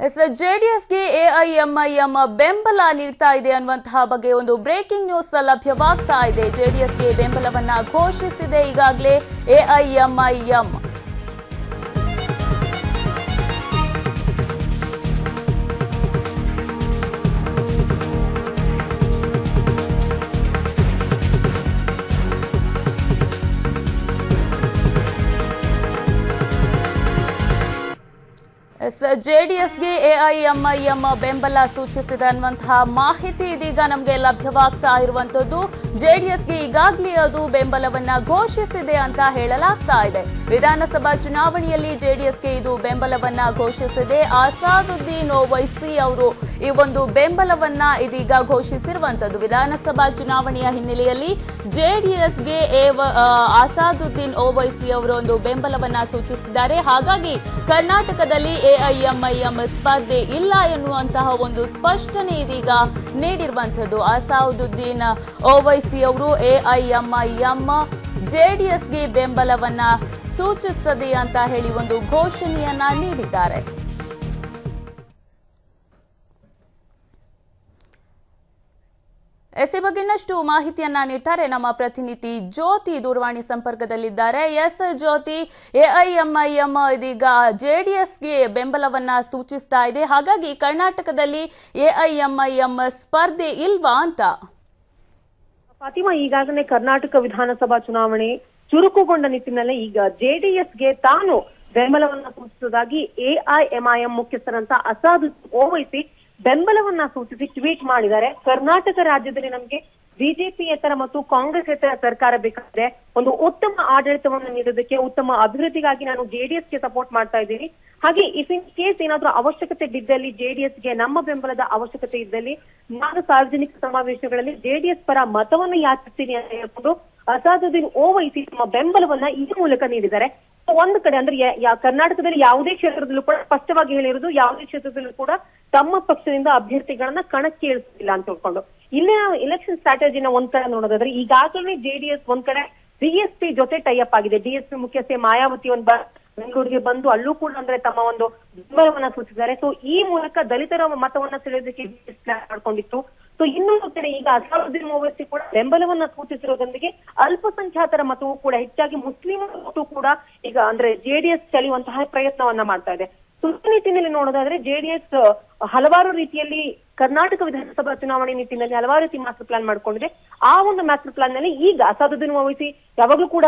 S ಜೆಡಿಎಸ್ಗೆ AIMIM ಬೆಂಬಲ ನೀಡ್ತಾ ಇದೆ ಅನ್ನುವಂತಹ ಬಗ್ಗೆ ಒಂದು ಬ್ರೇಕಿಂಗ್ ನ್ಯೂಸ್ ಲಭ್ಯವಾಗ್ತಾ ಇದೆ ಜೆಡಿಎಸ್ಗೆ ಬೆಂಬಲವನ್ನ ಘೋಷಿಸಿದೆ ಈಗಾಗಲೇ ಎಐಎಂಐಎಂ ಎಸ್ ಜೆಡಿಎಸ್ಗೆ ಎಐಎಂಐಎಂ ಬೆಂಬಲ ಸೂಚಿಸಿದೆ ಅನ್ನುವಂತಹ ಮಾಹಿತಿ ಇದೀಗ ನಮಗೆ ಲಭ್ಯವಾಗ್ತಾ ಇರುವಂತದ್ದು ಜೆಡಿಎಸ್ಗೆ ಈಗಾಗಲೇ ಅದು ಬೆಂಬಲವನ್ನ ಘೋಷಿಸಿದೆ ಅಂತ ಹೇಳಲಾಗ್ತಾ ಇದೆ ವಿಧಾನಸಭಾ ಚುನಾವಣೆಯಲ್ಲಿ ಜೆಡಿಎಸ್ಗೆ ಇದು ಬೆಂಬಲವನ್ನ ಘೋಷಿಸಿದೆ ಅಸಾದುದ್ದೀನ್ ಓವೈಸಿ ಅವರು ಈ ಒಂದು ಬೆಂಬಲವನ್ನ ಇದೀಗ ಘೋಷಿಸಿರುವಂತದ್ದು ವಿಧಾನಸಭಾ ಚುನಾವಣೆಯ ಹಿನ್ನೆಲೆಯಲ್ಲಿ ಜೆಡಿಎಸ್ಗೆ ಅಸಾದುದ್ದೀನ್ ಓವೈಸಿ ಅವರು ಒಂದು ಬೆಂಬಲವನ್ನ ಸೂಚಿಸಿದ್ದಾರೆ ಹಾಗಾಗಿ ಕರ್ನಾಟಕದಲ್ಲಿ ಎಐಎಂಐಎಂ ಸ್ಪರ್ಧೆ ಇಲ್ಲ ಎನ್ನುವಂತಹ ಒಂದು ಸ್ಪಷ್ಟನೆ ಇದೀಗ ನೀಡಿರುವಂತದ್ದು ಅಸಾದುದ್ದೀನ್ ಓವೈಸಿ ಅವರು ಎಐಎಂಐಎಂ ಜೆಡಿಎಸ್ಗೆ ಬೆಂಬಲವನ್ನ ಸೂಚಿಸುತ್ತದೆ ಅಂತ ಹೇಳಿ ಒಂದು ಘೋಷಣೆಯನ್ನ ನೀಡಿದ್ದಾರೆ ಎಸ್ ಈ ಬಗ್ಗೆ ಇನ್ನಷ್ಟು ಮಾಹಿತಿಯನ್ನ ನೀಡ್ತಾರೆ ನಮ್ಮ ಪ್ರತಿನಿಧಿ ಜ್ಯೋತಿ ದೂರವಾಣಿ ಸಂಪರ್ಕದಲ್ಲಿದ್ದಾರೆ ಎಸ್ ಜ್ಯೋತಿ ಎಐಎಂಐಎಂ ಇದೀಗ ಜೆಡಿಎಸ್ಗೆ ಬೆಂಬಲವನ್ನ ಸೂಚಿಸ್ತಾ ಇದೆ ಹಾಗಾಗಿ ಕರ್ನಾಟಕದಲ್ಲಿ ಎಐಎಂಐಎಂ ಸ್ಪರ್ಧೆ ಇಲ್ವಾ ಅಂತ ಫಾತಿಮಾ ಈಗಾಗಲೇ ಕರ್ನಾಟಕ ವಿಧಾನಸಭಾ ಚುನಾವಣೆ ಚುರುಕುಗೊಂಡ ನಿಟ್ಟಿನಲ್ಲಿ ಈಗ ಜೆಡಿಎಸ್ಗೆ ತಾನು ಬೆಂಬಲವನ್ನ ಸೂಚಿಸುವುದಾಗಿ ಎಐಎಂಐಎಂ ಮುಖ್ಯಸ್ಥರಂತ ಅಸಾದ್ ಓವೈಸಿ ಬೆಂಬಲವನ್ನ ಸೂಚಿಸಿ ಟ್ವೀಟ್ ಮಾಡಿದ್ದಾರೆ ಕರ್ನಾಟಕ ರಾಜ್ಯದಲ್ಲಿ ನಮಗೆ ಬಿಜೆಪಿಯೇತರ ಮತ್ತು ಕಾಂಗ್ರೆಸ್ಸೇತರ ಸರ್ಕಾರ ಬೇಕಾದ್ರೆ ಒಂದು ಉತ್ತಮ ಆಡಳಿತವನ್ನು ನೀಡೋದಕ್ಕೆ ಉತ್ತಮ ಅಭಿವೃದ್ಧಿಗಾಗಿ ನಾನು ಜೆಡಿಎಸ್ಗೆ ಸಪೋರ್ಟ್ ಮಾಡ್ತಾ ಇದ್ದೀನಿ ಹಾಗೆ ಇಫ್ ಇನ್ ಕೇಸ್ ಏನಾದ್ರೂ ಅವಶ್ಯಕತೆ ಬಿದ್ದಲ್ಲಿ ಜೆಡಿಎಸ್ಗೆ ನಮ್ಮ ಬೆಂಬಲದ ಅವಶ್ಯಕತೆ ಇದ್ದಲ್ಲಿ ನಾನು ಸಾರ್ವಜನಿಕ ಸಮಾವೇಶಗಳಲ್ಲಿ ಜೆಡಿಎಸ್ ಪರ ಮತವನ್ನು ಯಾಚಿಸ್ತೀನಿ ಅಂತ ಹೇಳ್ಕೊಂಡು ಅಸಾದುದ್ದೀನ್ ಓವೈಸಿ ತಮ್ಮ ಬೆಂಬಲವನ್ನ ಈ ಮೂಲಕ ನೀಡಿದ್ದಾರೆ So, ಒಂದು ಕಡೆ ಅಂದ್ರೆ ಯಾ- ಯಾ- ಕರ್ನಾಟಕದಲ್ಲಿ ಯಾವುದೇ ಕ್ಷೇತ್ರದಲ್ಲೂ ಕೂಡ ಸ್ಪಷ್ಟವಾಗಿ ಹೇಳಿರೋದು ಯಾವುದೇ ಕ್ಷೇತ್ರದಲ್ಲೂ ಕೂಡ ತಮ್ಮ ಪಕ್ಷದಿಂದ ಅಭ್ಯರ್ಥಿಗಳನ್ನ ಕಣಕ್ಕೆ ಇಳಿಸಲಿಲ್ಲ ಅಂತ ಹೇಳ್ಕೊಂಡು ಇಲ್ಲಿನ ಎಲೆಕ್ಷನ್ ಸ್ಟ್ರಾಟಜಿನ ಒಂದ್ ಕಡೆ ನೋಡೋದಾದ್ರೆ ಈಗಾಗಲೇ ಜೆಡಿಎಸ್ ಒಂದ್ ಕಡೆ ಬಿಎಸ್ಪಿ ಜೊತೆ ಟೈಅಪ್ ಆಗಿದೆ ಬಿಎಸ್ಪಿ ಮುಖ್ಯಸ್ಥೆ ಮಾಯಾವತಿ ಒಂದ್ ಬ ಬೆಂಗಳೂರಿಗೆ ಬಂದು ಅಲ್ಲೂ ಕೂಡ ಅಂದ್ರೆ ತಮ್ಮ ಒಂದು ಬೆಂಬಲವನ್ನ ಸೂಚಿಸಿದ್ದಾರೆ ಸೊ ಈ ಮೂಲಕ ದಲಿತರ ಮತವನ್ನ ಸೆಳೆಯೋದಕ್ಕೆ BJP ಪ್ಲಾನ್ ಮಾಡ್ಕೊಂಡಿತ್ತು ಸೊ ಇನ್ನೊಂದು ಕಡೆ ಈಗ ಅಸಾದುದ್ದೀನ್ ಓವೈಸಿ ಕೂಡ ಬೆಂಬಲವನ್ನ ಸೂಚಿಸಿರೋದೊಂದಿಗೆ ಅಲ್ಪಸಂಖ್ಯಾತರ ಮತವೂ ಕೂಡ ಹೆಚ್ಚಾಗಿ ಮುಸ್ಲಿಮರ ಮತವೂ ಕೂಡ ಈಗ ಅಂದ್ರೆ ಜೆಡಿಎಸ್ ಸೆಳೆಯುವಂತಹ ಪ್ರಯತ್ನವನ್ನ ಮಾಡ್ತಾ ಇದೆ ಸೊ ಈ ನಿಟ್ಟಿನಲ್ಲಿ ನೋಡೋದಾದ್ರೆ ಜೆಡಿಎಸ್ ಹಲವಾರು ರೀತಿಯಲ್ಲಿ ಕರ್ನಾಟಕ ವಿಧಾನಸಭಾ ಚುನಾವಣೆ ನಿಟ್ಟಿನಲ್ಲಿ ಹಲವಾರು ರೀತಿ ಮಾಸ್ಟರ್ ಪ್ಲಾನ್ ಮಾಡ್ಕೊಂಡಿದೆ ಆ ಒಂದು ಮಾಸ್ಟರ್ ಪ್ಲಾನ್ ನಲ್ಲಿ ಈಗ ಅಸಾದುದ್ದೀನ್ ಓವೈಸಿ ಯಾವಾಗ್ಲೂ ಕೂಡ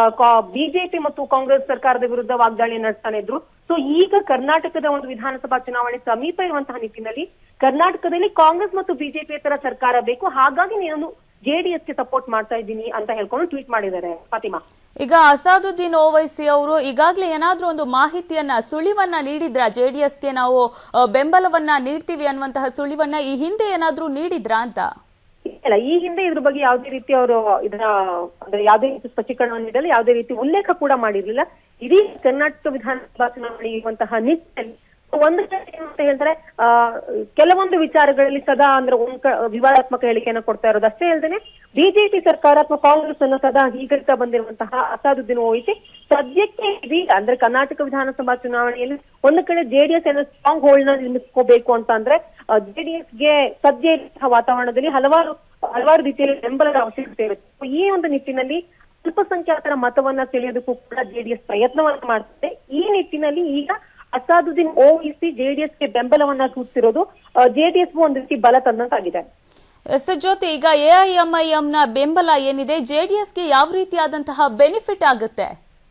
ಬಿಜೆಪಿ ಮತ್ತು ಕಾಂಗ್ರೆಸ್ ಸರ್ಕಾರದ ವಿರುದ್ಧ ವಾಗ್ದಾಳಿ ನಡೆಸ್ತಾನೆ ಇದ್ರು ಸೊ ಈಗ ಕರ್ನಾಟಕದ ಒಂದು ವಿಧಾನಸಭಾ ಚುನಾವಣೆ ಸಮೀಪ ಇರುವಂತಹ ನಿಟ್ಟಿನಲ್ಲಿ ಕರ್ನಾಟಕದಲ್ಲಿ ಕಾಂಗ್ರೆಸ್ ಮತ್ತು ಬಿಜೆಪಿ ತರ ಸರ್ಕಾರ ಬೇಕು ಹಾಗಾಗಿ ನಾನು ಜೆಡಿಎಸ್ಗೆ ಸಪೋರ್ಟ್ ಮಾಡ್ತಾ ಇದ್ದೀನಿ ಅಂತ ಹೇಳ್ಕೊಂಡು ಟ್ವೀಟ್ ಮಾಡಿದ್ದಾರೆ ಫಾತಿಮಾ ಈಗ ಅಸಾದುದ್ದೀನ್ ಓವೈಸಿ ಅವರು ಈಗಾಗಲೇ ಏನಾದ್ರೂ ಒಂದು ಮಾಹಿತಿಯನ್ನ ಸುಳಿವನ್ನ ನೀಡಿದ್ರ ಜೆಡಿಎಸ್ಗೆ ನಾವು ಅ, ಬೆಂಬಲವನ್ನ ನೀಡ್ತೀವಿ ಅನ್ನುವಂತಹ ಸುಳಿವನ್ನ ಈ ಹಿಂದೆ ಏನಾದ್ರೂ ನೀಡಿದ್ರಾ ಅಂತ ಇಲ್ಲ ಈ ಹಿಂದೆ ಇದ್ರ ಬಗ್ಗೆ ಯಾವುದೇ ರೀತಿ ಅವರು ಇದರ ಅಂದ್ರೆ ಯಾವುದೇ ರೀತಿ ಸ್ಪಷ್ಟೀಕರಣವನ್ನು ನೀಡಲು ಯಾವುದೇ ರೀತಿ ಉಲ್ಲೇಖ ಕೂಡ ಮಾಡಿರ್ಲಿಲ್ಲ ಇಡೀ ಕರ್ನಾಟಕ ವಿಧಾನಸಭಾ ಚುನಾವಣೆ ಇರುವಂತಹ ನಿಟ್ಟಿನಲ್ಲಿ ಒಂದು ಕಡೆ ಏನು ಅಂತ ಹೇಳ್ತಾರೆ ಆ ಕೆಲವೊಂದು ವಿಚಾರಗಳಲ್ಲಿ ಸದಾ ಅಂದ್ರೆ ಒಂದ್ ಕ- ವಿವಾದಾತ್ಮಕ ಹೇಳಿಕೆಯನ್ನು ಕೊಡ್ತಾ ಇರೋದು ಅಷ್ಟೇ ಅಲ್ಲದೆ ಬಿಜೆಪಿ ಸರ್ಕಾರ ಅಥವಾ ಕಾಂಗ್ರೆಸ್ ಅನ್ನು ಸದಾ ಹೀಗಳ್ತಾ ಬಂದಿರುವಂತಹ ಅಸಾದುದ್ದೀನ್ ಓವೈಸಿ ಸದ್ಯಕ್ಕೆ ಇದೀಗ ಅಂದ್ರೆ ಕರ್ನಾಟಕ ವಿಧಾನಸಭಾ ಚುನಾವಣೆಯಲ್ಲಿ ಒಂದು ಕಡೆ ಜೆಡಿಎಸ್ ಏನೋ ಸ್ಟ್ರಾಂಗ್ ಹೋಲ್ಡ್ ನ ನಿರ್ಮಿಸ್ಕೋಬೇಕು ಅಂತ ಅಂದ್ರೆ ಜೆಡಿಎಸ್ ಗೆ ಸದ್ಯ ಇರುವಂತಹ ವಾತಾವರಣದಲ್ಲಿ ಹಲವಾರು ಹಲವಾರು ರೀತಿಯಲ್ಲಿ ಬೆಂಬಲದ ಅವಶ್ಯಕತೆ ಇರುತ್ತೆ So, ಈ ಒಂದು ನಿಟ್ಟಿನಲ್ಲಿ ಅಲ್ಪಸಂಖ್ಯಾತರ ಮತವನ್ನ ಸೆಳೆಯೋದಕ್ಕೂ ಕೂಡ ಜೆಡಿಎಸ್ ಪ್ರಯತ್ನವನ್ನ ಮಾಡ್ತಿದೆ ಈ ನಿಟ್ಟಿನಲ್ಲಿ ಈಗ ಅಸಾದುದ್ದೀನ್ ಓವೈಸಿ ಜೆಡಿಎಸ್ಗೆ ಬೆಂಬಲವನ್ನ ಸೂಚಿಸಿರೋದು ಜೆಡಿಎಸ್ ಒಂದು ರೀತಿ ಬಲ ತಂದಂತಾಗಿದೆ ಎಸ್ ಜ್ಯೋತಿ ಈಗ ಎಐಎಂಐಎಂ ನ ಬೆಂಬಲ ಏನಿದೆ ಜೆಡಿಎಸ್ಗೆ ಯಾವ ರೀತಿಯಾದಂತಹ ಬೆನಿಫಿಟ್ ಆಗುತ್ತೆ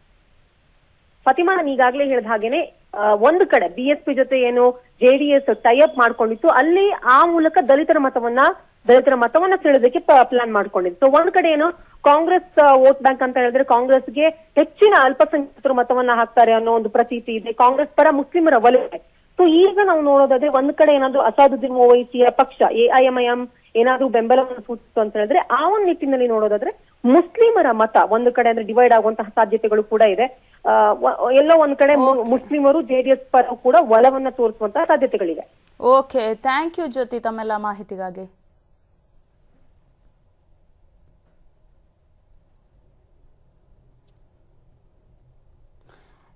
ಫತಿಮಾ ನಾನು ಈಗಾಗಲೇ ಹೇಳಿದ ಹಾಗೇನೆ ಆ, ಒಂದು ಕಡೆ ಬಿಎಸ್ಪಿ ಜೊತೆ ಏನು ಜೆಡಿಎಸ್ ಟೈಅಪ್ ಮಾಡ್ಕೊಂಡಿತ್ತು ಅಲ್ಲಿ ಆ ಮೂಲಕ ದಲಿತರ ಮತವನ್ನ ದಲಿತರ ಮತವನ್ನ ಸೆಳೆಯೋದಕ್ಕೆ ಪ್ಲಾನ್ ಮಾಡ್ಕೊಂಡಿತ್ತು ಸೊ ಒಂದ್ ಕಡೆ ಏನು ಕಾಂಗ್ರೆಸ್ ವೋಟ್ ಬ್ಯಾಂಕ್ ಅಂತ ಹೇಳಿದ್ರೆ ಕಾಂಗ್ರೆಸ್ಗೆ ಹೆಚ್ಚಿನ ಅಲ್ಪಸಂಖ್ಯಾತರು ಮತವನ್ನ ಹಾಕ್ತಾರೆ ಅನ್ನೋ ಒಂದು ಪ್ರತೀತಿ ಇದೆ ಕಾಂಗ್ರೆಸ್ ಪರ ಮುಸ್ಲಿಮರ ಒಲವಿದೆ ಸೊ ಈಗ ನಾವು ನೋಡೋದಾದ್ರೆ ಒಂದ್ ಕಡೆ ಏನಾದ್ರು ಅಸಾದುದ್ದೀನ್ ಓವೈಸಿಯ ಪಕ್ಷ ಎಐಎಂಐಎಂ ಏನಾದ್ರೂ ಬೆಂಬಲವನ್ನು ಸೂಚಿಸ್ತು ಅಂತ ಹೇಳಿದ್ರೆ ಆ ಒಂದು ನಿಟ್ಟಿನಲ್ಲಿ ನೋಡೋದಾದ್ರೆ ಮುಸ್ಲಿಮರ ಮತ ಒಂದು ಕಡೆ ಅಂದ್ರೆ ಡಿವೈಡ್ ಆಗುವಂತಹ ಸಾಧ್ಯತೆಗಳು ಕೂಡ ಇದೆ ಆ, ವ- ಎಲ್ಲೋ ಒಂದ್ ಕಡೆ ಮು- ಮುಸ್ಲಿಮರು ಜೆಡಿಎಸ್ ಪರ ಕೂಡ ಒಲವನ್ನ ತೋರಿಸುವಂತಹ ಸಾಧ್ಯತೆಗಳಿವೆ ಓಕೆ ಥ್ಯಾಂಕ್ ಯು ಜ್ಯೋತಿ ತಮ್ಮೆಲ್ಲ ಮಾಹಿತಿಗಾಗಿ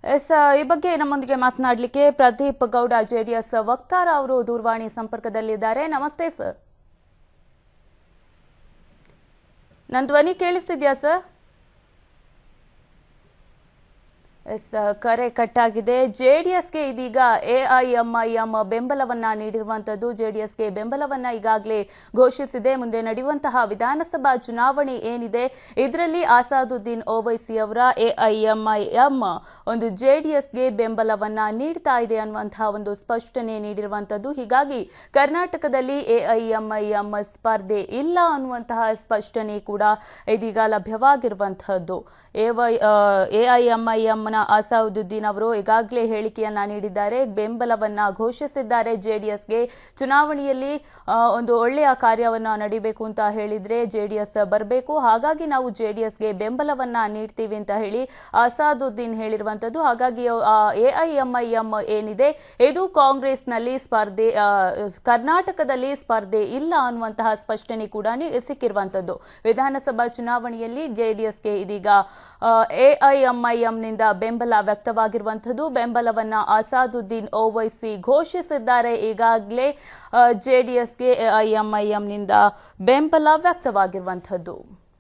ಎಸ್ ಈ ಬಗ್ಗೆ ನಮ್ಮೊಂದಿಗೆ ಮಾತನಾಡಲಿಕ್ಕೆ ಪ್ರದೀಪ್ ಗೌಡ ಜೆಡಿಎಸ್ ವಕ್ತಾರ ಅವರು ದೂರವಾಣಿ ಸಂಪರ್ಕದಲ್ಲಿದ್ದಾರೆ ನಮಸ್ತೆ ಸರ್ ನನ್ನ ಧ್ವನಿ ಕೇಳಿಸ್ತಿದ್ಯಾ ಸರ್ ಎಸ್ ಕರೆ ಕಟ್ಟಾಗಿದೆ ಜೆಡಿಎಸ್ಗೆ ಇದೀಗ ಎಐಎಂಐಎಂ ಬೆಂಬಲವನ್ನ ನೀಡಿರುವಂತದ್ದು ಜೆಡಿಎಸ್ಗೆ ಬೆಂಬಲವನ್ನ ಈಗಾಗಲೇ ಘೋಷಿಸಿದೆ ಮುಂದೆ ನಡೆಯುವಂತಹ ವಿಧಾನಸಭಾ ಚುನಾವಣೆ ಏನಿದೆ ಇದರಲ್ಲಿ ಆಸಾದುದ್ದೀನ್ ಓವೈಸಿ ಅವರ ಎಐಎಂಐಎಂ ಒಂದು ಜೆಡಿಎಸ್ಗೆ ಬೆಂಬಲವನ್ನ ನೀಡ್ತಾ ಇದೆ ಅನ್ನುವಂತಹ ಒಂದು ಸ್ಪಷ್ಟನೆ ನೀಡಿರುವಂತದ್ದು ಹೀಗಾಗಿ ಕರ್ನಾಟಕದಲ್ಲಿ ಎಐಎಂಐಎಂ ಸ್ಪರ್ಧೆ ಇಲ್ಲ ಅನ್ನುವಂತಹ ಸ್ಪಷ್ಟನೆ ಕೂಡ ಇದೀಗ ಲಭ್ಯವಾಗಿರುವಂತಹದ್ದು ಎಐಎಂಐಎಂನ ಅಸಾದುದ್ದೀನ್ ಅವರು ಈಗಾಗಲೇ ಹೇಳಿಕೆಯನ್ನ ನೀಡಿದ್ದಾರೆ ಬೆಂಬಲವನ್ನ ಘೋಷಿಸಿದ್ದಾರೆ ಜೆಡಿಎಸ್ಗೆ ಚುನಾವಣೆಯಲ್ಲಿ ಆ, ಒಂದು ಒಳ್ಳೆಯ ಕಾರ್ಯವನ್ನ ನಡಿಬೇಕು ಅಂತ ಹೇಳಿದ್ರೆ ಜೆಡಿಎಸ್ ಬರಬೇಕು ಹಾಗಾಗಿ ನಾವು ಜೆಡಿಎಸ್ಗೆ ಬೆಂಬಲವನ್ನ ನೀಡ್ತೀವಿ ಅಂತ ಹೇಳಿ ಅಸಾದುದ್ದೀನ್ ಹೇಳಿರುವಂತದ್ದು ಹಾಗಾಗಿ ಎಐಎಂಐಎಂ ಏನಿದೆ ಇದು ಕಾಂಗ್ರೆಸ್ನಲ್ಲಿ ಸ್ಪರ್ಧೆ ಆ, ಕರ್ನಾಟಕದಲ್ಲಿ ಸ್ಪರ್ಧೆ ಇಲ್ಲ ಅನ್ನುವಂತಹ ಸ್ಪಷ್ಟನೆ ಕೂಡ ನೀ- ಸಿಕ್ಕಿರುವಂತದ್ದು ವಿಧಾನಸಭಾ ಚುನಾವಣೆಯಲ್ಲಿ ಜೆಡಿಎಸ್ಗೆ ಇದೀಗ ಎಐಎಂಐಎಂನಿಂದ ಬೆಂಬಲ ವ್ಯಕ್ತವಾಗಿರುವಂತದ್ದು ಬೆಂಬಲವನ್ನ ಅಸಾದುದ್ದೀನ್ ಓವೈಸಿ ಘೋಷಿಸಿದ್ದಾರೆ ಈಗಾಗಲೇ ಜೆಡಿಎಸ್ಗೆ ಎಐಎಂಐಎಂನಿಂದ ಬೆಂಬಲ ವ್ಯಕ್ತವಾಗಿರುವಂತದ್ದು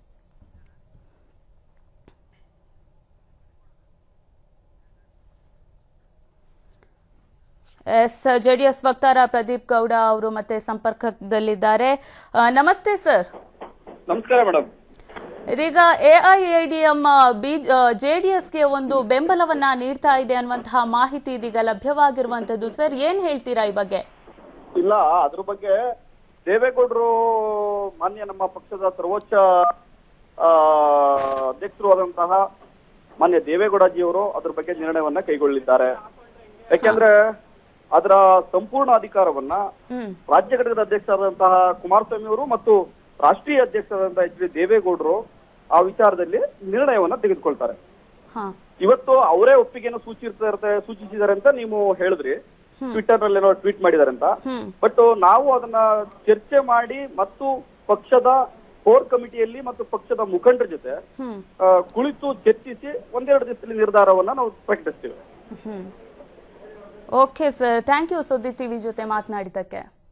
ಎಸ್ ಜೆಡಿಎಸ್ ವಕ್ತಾರ ಪ್ರದೀಪ್ ಗೌಡ ಅವರು ಮತ್ತೆ ಸಂಪರ್ಕದಲ್ಲಿದ್ದಾರೆ ಆ, ನಮಸ್ತೆ ಸರ್ ನಮಸ್ಕಾರ ಮೇಡಮ್ ಇದೀಗ ಎಐಎಡಿಎಂ ಬಿ ಜೆಡಿಎಸ್ಗೆ ಒಂದು ಬೆಂಬಲವನ್ನ ನೀಡ್ತಾ ಇದೆ ಅನ್ನುವಂತಹ ಮಾಹಿತಿ ಇದೀಗ ಲಭ್ಯವಾಗಿರುವಂತದ್ದು ಸರ್ ಏನ್ ಹೇಳ್ತೀರಾ ಈ ಬಗ್ಗೆ ಇಲ್ಲ ಅದ್ರ ಬಗ್ಗೆ ದೇವೇಗೌಡರು ಮಾನ್ಯ ನಮ್ಮ ಪಕ್ಷದ ಸರ್ವೋಚ್ಚ ಆ, ಅಧ್ಯಕ್ಷರು ಆದಂತಹ ಮಾನ್ಯ ದೇವೇಗೌಡಜಿಯವರು ಅದ್ರ ಬಗ್ಗೆ ನಿರ್ಣಯವನ್ನ ಕೈಗೊಳ್ಳಿದ್ದಾರೆ ಯಾಕೆಂದ್ರೆ ಅದರ ಸಂಪೂರ್ಣ ಅಧಿಕಾರವನ್ನ ಹ್ಮ್ ರಾಜ್ಯ ಘಟಕದ ಅಧ್ಯಕ್ಷರಾದಂತಹ ಕುಮಾರಸ್ವಾಮಿ ಅವರು ಮತ್ತು ರಾಷ್ಟ್ರೀಯ ಅಧ್ಯಕ್ಷರಾದಂತಹ ಎಚ್ ಡಿ ದೇವೇಗೌಡರು ಆ ವಿಚಾರದಲ್ಲಿ ನಿರ್ಣಯವನ್ನ ತೆಗೆದುಕೊಳ್ತಾರೆ ಹಾ ಇವತ್ತು ಅವರೇ ಒಪ್ಪಿಗೆಯನ್ನು ಸೂಚಿಸಿರ್ತಾರೆ ಸೂಚಿಸಿದ್ದಾರೆ ಅಂತ ನೀವು ಹೇಳಿದ್ರಿ ಟ್ವಿಟರ್ ನಲ್ಲಿ ಏನೋ ಟ್ವೀಟ್ ಮಾಡಿದ್ದಾರೆ ಅಂತ ಹ್ಮ್ ಬಟ್ ನಾವು ಅದನ್ನ ಚರ್ಚೆ ಮಾಡಿ ಮತ್ತು ಪಕ್ಷದ ಕೋರ್ ಕಮಿಟಿಯಲ್ಲಿ ಮತ್ತು ಪಕ್ಷದ ಮುಖಂಡರ ಜೊತೆ ಹ್ಮ್ ಆ, ಕುಳಿತು ಚರ್ಚಿಸಿ ಒಂದೆರಡು ದಿವಸದಲ್ಲಿ ನಿರ್ಧಾರವನ್ನ ನಾವು ಪ್ರಕಟಿಸ್ತೀವಿ hmm okay sir thank you Suddi TV ಜೊತೆ ಮಾತನಾಡಿದ್ದಕ್ಕೆ